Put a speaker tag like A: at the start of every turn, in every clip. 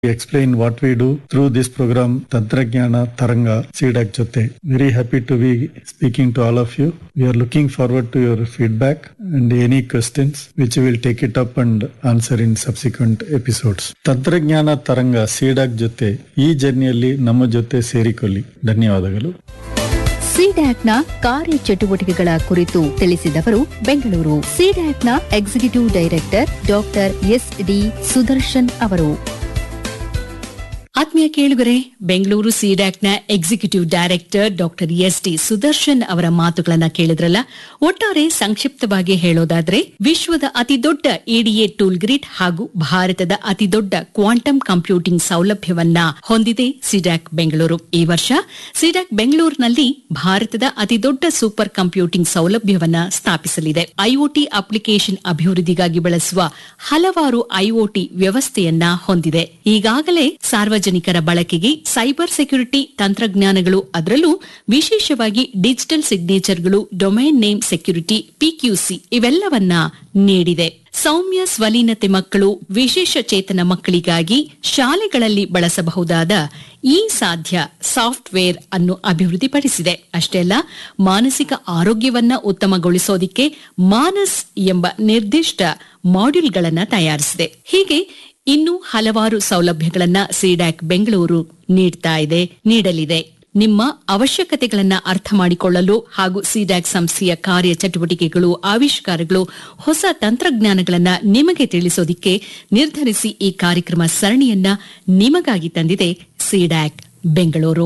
A: explain what we do through this program Tantragnana Taranga CDAC ಜೊತೆ very happy to be speaking to all of you. We are looking forward to your feedback and any questions which we will take it up and answer in subsequent episodes. ತಂತ್ರಜ್ಞಾನ ತರಂಗ C-DAC ಜೊತೆ ಈ ಜರ್ನಿಯಲ್ಲಿ ನಮ್ಮ ಜೊತೆ ಸೇರಿಕೊಳ್ಳಿ ಧನ್ಯವಾದಗಳು
B: ಸಿಡ್ಯಾಕ್ನ ಕಾರ್ಯಚಟುವಟಿಕೆಗಳ ಕುರಿತು ತಿಳಿಸಿದವರು ಬೆಂಗಳೂರು ಸಿಡ್ಯಾಕ್ನ executive director doctor S D Sudarshan ಅವರು
C: ಆತ್ಮೀಯ ಕೇಳುಗರೆ ಬೆಂಗಳೂರು ಸಿಡ್ಯಾಕ್ನ executive director doctor S D Sudarshan ಅವರ ಮಾತುಗಳನ್ನ ಕೇಳಿದ್ರಲ್ಲ ಒಟ್ಟಾರೆ ಸಂಕ್ಷಿಪ್ತವಾಗಿ ಹೇಳೋದಾದ್ರೆ ವಿಶ್ವದ ಅತಿದೊಡ್ಡ ಇಡಿಎ ಟೂಲ್ ಗ್ರಿಡ್ ಹಾಗೂ ಭಾರತದ ಅತಿದೊಡ್ಡ ಕ್ವಾಂಟಮ್ ಕಂಪ್ಯೂಟಿಂಗ್ ಸೌಲಭ್ಯವನ್ನ ಹೊಂದಿದೆ ಸಿಡ್ಯಾಕ್ ಬೆಂಗಳೂರು ಈ ವರ್ಷ ಸಿಡ್ಯಾಕ್ ಬೆಂಗಳೂರಿನಲ್ಲಿ ಭಾರತದ ಅತಿದೊಡ್ಡ ಸೂಪರ್ ಕಂಪ್ಯೂಟಿಂಗ್ ಸೌಲಭ್ಯವನ್ನ ಸ್ಥಾಪಿಸಲಿದೆ ಐಒಟಿ ಅಪ್ಲಿಕೇಶನ್ ಅಭಿವೃದ್ಧಿಗಾಗಿ ಬಳಸುವ ಹಲವಾರು ಐಒಟಿ ವ್ಯವಸ್ಥೆಯನ್ನ ಹೊಂದಿದೆ ಈಗಾಗಲೇ ಸಾರ್ವಜನಿಕರ ಬಳಕೆಗೆ ಸೈಬರ್ ಸೆಕ್ಯುರಿಟಿ ತಂತ್ರಜ್ಞಾನಗಳು ಅದರಲ್ಲೂ ವಿಶೇಷವಾಗಿ ಡಿಜಿಟಲ್ ಸಿಗ್ನೇಚರ್ಗಳು ಡೊಮೈನ್ ನೇಮ್ ಸೆಕ್ಯುರಿಟಿ ಪಿಕ್ಯೂಸಿ ಇವೆಲ್ಲವನ್ನ ನೀಡಿದೆ ಸೌಮ್ಯ ಸ್ವಲೀನತೆ ಮಕ್ಕಳು ವಿಶೇಷ ಚೇತನ ಮಕ್ಕಳಿಗಾಗಿ ಶಾಲೆಗಳಲ್ಲಿ ಬಳಸಬಹುದಾದ ಈ ಸಾಧ್ಯ ಸಾಫ್ಟ್ವೇರ್ ಅನ್ನು ಅಭಿವೃದ್ಧಿಪಡಿಸಿದೆ ಅಷ್ಟೇ ಅಲ್ಲ ಮಾನಸಿಕ ಆರೋಗ್ಯವನ್ನ ಉತ್ತಮಗೊಳಿಸೋದಿಕ್ಕೆ ಮಾನಸ್ ಎಂಬ ನಿರ್ದಿಷ್ಟ ಮಾಡ್ಯೂಲ್ಗಳನ್ನ ತಯಾರಿಸಿದೆ ಹೀಗೆ ಇನ್ನೂ ಹಲವಾರು ಸೌಲಭ್ಯಗಳನ್ನ ಸಿಡ್ಯಾಕ್ ಬೆಂಗಳೂರು ನೀಡ್ತಾ ಇದೆ ನೀಡಲಿದೆ ನಿಮ್ಮ ಅವಶ್ಯಕತೆಗಳನ್ನ ಅರ್ಥ ಮಾಡಿಕೊಳ್ಳಲು ಹಾಗೂ ಸಿಡ್ಯಾಕ್ ಸಂಸ್ಥೆಯ ಕಾರ್ಯ ಚಟುವಟಿಕೆಗಳು ಆವಿಷ್ಕಾರಗಳು ಹೊಸ ತಂತ್ರಜ್ಞಾನಗಳನ್ನ ನಿಮಗೆ ತಿಳಿಸೋದಿಕ್ಕೆ ನಿರ್ಧರಿಸಿ ಈ ಕಾರ್ಯಕ್ರಮ ಸರಣಿಯನ್ನ ನಿಮಗಾಗಿ ತಂದಿದೆ ಸಿಡ್ಯಾಕ್ ಬೆಂಗಳೂರು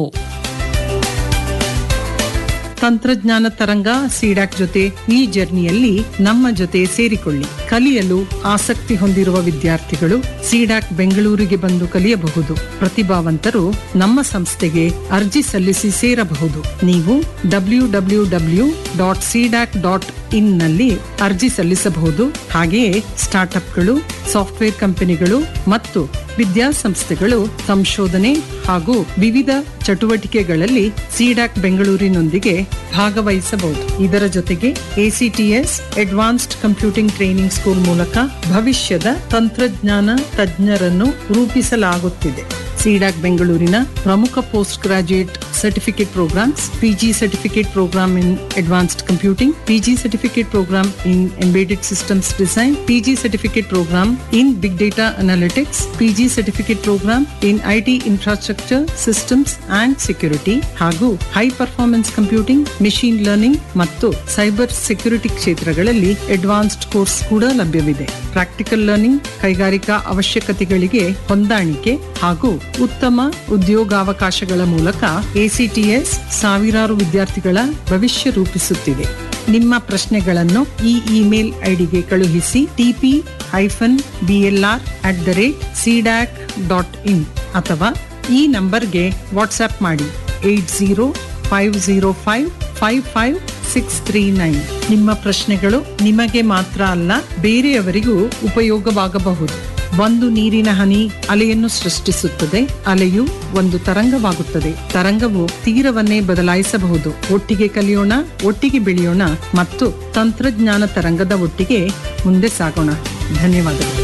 D: ತಂತ್ರಜ್ಞಾನ ತರಂಗ ಸಿಡಾಕ್ ಜೊತೆ ಈ ಜರ್ನಿಯಲ್ಲಿ ನಮ್ಮ ಜೊತೆ ಸೇರಿಕೊಳ್ಳಿ ಕಲಿಯಲು ಆಸಕ್ತಿ ಹೊಂದಿರುವ ವಿದ್ಯಾರ್ಥಿಗಳು ಸಿಡಾಕ್ ಬೆಂಗಳೂರಿಗೆ ಬಂದು ಕಲಿಯಬಹುದು ಪ್ರತಿಭಾವಂತರು ನಮ್ಮ ಸಂಸ್ಥೆಗೆ ಅರ್ಜಿ ಸಲ್ಲಿಸಿ ಸೇರಬಹುದು ನೀವು W W W dot CDAC dot in ನಲ್ಲಿ ಅರ್ಜಿ ಸಲ್ಲಿಸಬಹುದು ಹಾಗೆಯೇ ಸ್ಟಾರ್ಟ್ಅಪ್ಗಳು ಸಾಫ್ಟ್ವೇರ್ ಕಂಪನಿಗಳು ಮತ್ತು ವಿದ್ಯಾಸಂಸ್ಥೆಗಳು ಸಂಶೋಧನೆ ಹಾಗೂ ವಿವಿಧ ಚಟುವಟಿಕೆಗಳಲ್ಲಿ ಸಿಡಾಕ್ ಬೆಂಗಳೂರಿನೊಂದಿಗೆ ಭಾಗವಹಿಸಬಹುದು ಇದರ ಜೊತೆಗೆ ACTS advanced computing training school ಮೂಲಕ ಭವಿಷ್ಯದ ತಂತ್ರಜ್ಞಾನ ತಜ್ಞರನ್ನು ರೂಪಿಸಲಾಗುತ್ತಿದೆ ಸಿಡಾಕ್ ಬೆಂಗಳೂರಿನ ಪ್ರಮುಖ post graduate certificate programmes PG certificate programme in advanced computing PG certificate programme in embedded systems design PG certificate programme in big data analytics PG certificate programme in IT infrastructure systems and security ಹಾಗೂ high performance computing machine learning ಮತ್ತು cyber security ಕ್ಷೇತ್ರಗಳಲ್ಲಿ advanced course ಕೂಡ ಲಭ್ಯವಿದೆ practical learning ಕೈಗಾರಿಕಾ ಅವಶ್ಯಕತೆಗಳಿಗೆ ಹೊಂದಾಣಿಕೆ ಹಾಗೂ ಉತ್ತಮ ಉದ್ಯೋಗಾವಕಾಶಗಳ ಮೂಲಕ ಎಸಿಟಿಎಸ್ ಸಾವಿರಾರು ವಿದ್ಯಾರ್ಥಿಗಳ ಭವಿಷ್ಯ ರೂಪಿಸುತ್ತಿದೆ ನಿಮ್ಮ ಪ್ರಶ್ನೆಗಳನ್ನು ಈ ಇಮೇಲ್ ಐಡಿಗೆ ಕಳುಹಿಸಿ TP hyphen BLR at the rate CDAC dot in ಅಥವಾ ಈ ನಂಬರ್ಗೆ ವಾಟ್ಸ್ಆಪ್ ಮಾಡಿ eight zero five zero five five five six three nine ನಿಮ್ಮ ಪ್ರಶ್ನೆಗಳು ನಿಮಗೆ ಮಾತ್ರ ಅಲ್ಲ ಬೇರೆಯವರಿಗೂ ಉಪಯೋಗವಾಗಬಹುದು ಒಂದು ನೀರಿನ ಹನಿ ಅಲೆಯನ್ನು ಸೃಷ್ಟಿಸುತ್ತದೆ ಅಲೆಯು ಒಂದು ತರಂಗವಾಗುತ್ತದೆ ತರಂಗವು ತೀರವನ್ನೇ ಬದಲಾಯಿಸಬಹುದು ಒಟ್ಟಿಗೆ ಕಲಿಯೋಣ ಒಟ್ಟಿಗೆ ಬೆಳೆಯೋಣ ಮತ್ತು ತಂತ್ರಜ್ಞಾನ ತರಂಗದ ಒಟ್ಟಿಗೆ ಮುಂದೆ ಸಾಗೋಣ ಧನ್ಯವಾದಗಳು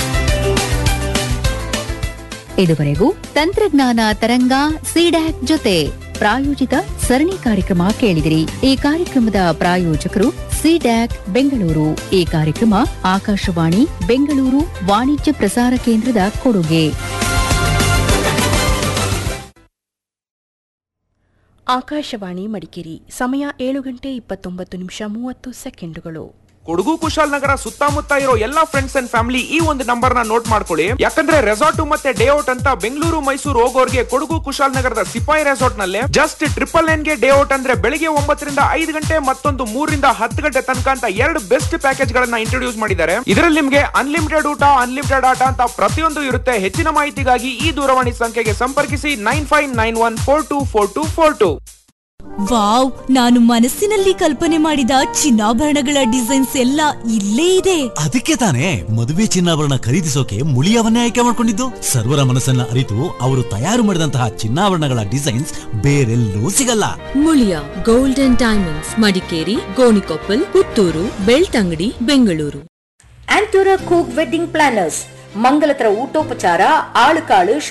B: ಇದುವರೆಗೂ ತಂತ್ರಜ್ಞಾನ ತರಂಗ ಸಿಡ್ಯಾಕ್ ಜೊತೆ ಪ್ರಾಯೋಜಿತ ಸರಣಿ ಕಾರ್ಯಕ್ರಮ ಕೇಳಿದಿರಿ ಈ ಕಾರ್ಯಕ್ರಮದ ಪ್ರಾಯೋಜಕರು ಸಿಡ್ಯಾಕ್ ಬೆಂಗಳೂರು ಈ ಕಾರ್ಯಕ್ರಮ ಆಕಾಶವಾಣಿ ಬೆಂಗಳೂರು ವಾಣಿಜ್ಯ ಪ್ರಸಾರ ಕೇಂದ್ರದ ಕೊಡುಗೆ
E: ಆಕಾಶವಾಣಿ ಮಡಿಕೇರಿ ಸಮಯ ಏಳು ಗಂಟೆ ಇಪ್ಪತ್ತೊಂಬತ್ತು ನಿಮಿಷ ಮೂವತ್ತು ಸೆಕೆಂಡುಗಳು
F: ಕೊಡಗು ಕುಶಾಲನಗರ ಸುತ್ತಮುತ್ತ ಇರೋ ಎಲ್ಲಾ ಫ್ರೆಂಡ್ಸ್ ಅಂಡ್ ಫ್ಯಾಮಿಲಿ ಈ ಒಂದು ನಂಬರ್ ನ ನೋಟ್ ಮಾಡ್ಕೊಳ್ಳಿ ಯಾಕಂದ್ರೆ ರೆಸಾರ್ಟ್ ಮತ್ತೆ ಡೇ ಔಟ್ ಅಂತ ಬೆಂಗಳೂರು ಮೈಸೂರು ಹೋಗೋರ್ಗೆ ಕೊಡಗು ಕುಶಾಲನಗರದ ಸಿಪಾಯಿ ರೆಸಾರ್ಟ್ ನಲ್ಲಿ ಜಸ್ಟ್ ಟ್ರಿಪಲ್ ನೈನ್ ಗೆ ಡೇ ಔಟ್ ಅಂದ್ರೆ ಬೆಳಿಗ್ಗೆ ಒಂಬತ್ತರಿಂದ ಐದು ಗಂಟೆ ಮತ್ತೊಂದು ಮೂರರಿಂದ ಹತ್ತು ಗಂಟೆ ತನಕ ಅಂತ ಎರಡು ಬೆಸ್ಟ್ ಪ್ಯಾಕೇಜ್ ಗಳನ್ನ ಇಂಟ್ರೊಡ್ಯೂಸ್ ಮಾಡಿದ್ದಾರೆ ಇದರಲ್ಲಿ ನಿಮ್ಗೆ ಅನ್ಲಿಮಿಟೆಡ್ ಊಟ ಅನ್ಲಿಮಿಟೆಡ್ ಆಟ ಅಂತ ಪ್ರತಿಯೊಂದು ಇರುತ್ತೆ ಹೆಚ್ಚಿನ ಮಾಹಿತಿಗಾಗಿ ಈ ದೂರವಾಣಿ ಸಂಖ್ಯೆಗೆ ಸಂಪರ್ಕಿಸಿ nine five nine one four two four two four two
G: wow ನಾನು ಮನಸ್ಸಿನಲ್ಲಿ ಕಲ್ಪನೆ ಮಾಡಿದ ಚಿನ್ನಾಭರಣಗಳ ಡಿಸೈನ್ಸ್ ಎಲ್ಲ ಇಲ್ಲೇ ಇದೆ
H: ಅದಕ್ಕೆ ತಾನೇ ಮದುವೆ ಚಿನ್ನಾಭರಣ ಖರೀದಿಸೋಕೆ ಮುಳಿಯವನ್ನೇ ಆಯ್ಕೆ ಮಾಡ್ಕೊಂಡಿದ್ದು ಸರ್ವರ ಮನಸ್ಸನ್ನ ಅರಿತು ಅವರು ತಯಾರು ಮಾಡಿದಂತಹ ಚಿನ್ನಾಭರಣಗಳ ಡಿಸೈನ್ಸ್ ಬೇರೆಲ್ಲೂ ಸಿಗಲ್ಲ
I: Muliya gold and diamonds Madikeri Gonikoppal Puttur Belthangady Bengaluru
J: ಆಂಟೂರ ಕೂಕ್ ವೆಡ್ಡಿಂಗ್ ಪ್ಲಾನರ್ಸ್ ಮಂಗಲತರ ಊಟೋಪಚಾರ ಆಳುಕಾಳು